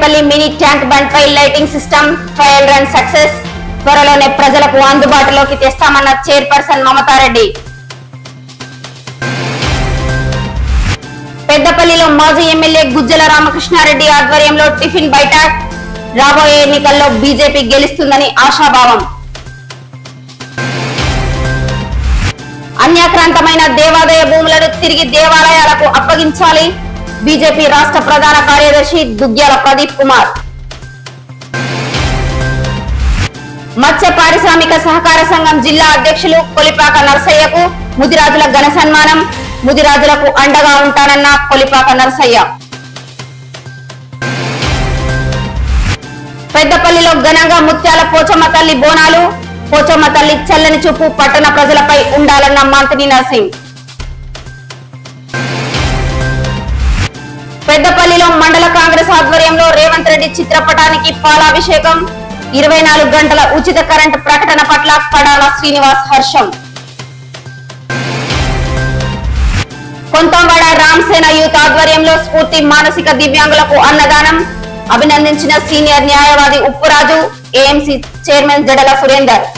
Peddapalli mini tank bund పై lighting system trial run success త్వరలోనే ప్రజలకు అందుబాటులోకి తెస్తామన్న చైర్పర్సన్ మమతారెడ్డి పెద్దపల్లిలో మాజీ ఎమ్మెల్యే గుజ్జల రామకృష్ణారెడ్డి ఆధ్వర్యంలో టిఫిన్ బయట రాబోయే ఎన్నికల్లో బీజేపీ గెలుస్తుందని ఆశాభావం అన్యాక్రాంతమైన దేవాదాయ భూములను తిరిగి దేవాలయాలకు అప్పగించాలి బీజేపీ రాష్ట్ర ప్రధాన కార్యదర్శి దుగ్గ్యాల ప్రదీప్ కుమార్ మత్స్య పారిశ్రామిక సహకార సంఘం జిల్లా అధ్యక్షులు కొలిపాక నరసయ్యకు ముదిరాజుల ఘన సన్మానం ముదిరాజులకు అండగా ఉంటానన్న కొలిపాక నరసయ్య పెద్దపల్లిలో ఘనంగా ముత్యాల పోచమ్మ తల్లి బోనాలు పోచమ్మ తల్లి చల్లని చూపు పట్టణ ప్రజలపై ఉండాలన్న మంత్రి నర్సింగ్ పెద్దపల్లిలో మండల కాంగ్రెస్ ఆధ్వర్యంలో రేవంత్ రెడ్డి చిత్రపటానికి పాలాభిషేకం ఇరవై నాలుగు గంటల ఉచిత కరెంటు ప్రకటన పట్ల కడాల శ్రీనివాస్ హర్షం కొంతంవాడ రామ్సేన యూత్ ఆధ్వర్యంలో స్ఫూర్తి మానసిక దివ్యాంగులకు అన్నదానం అభినందించిన సీనియర్ న్యాయవాది ఉప్పురాజు ఏఎంసీ చైర్మన్ జడల సురేందర్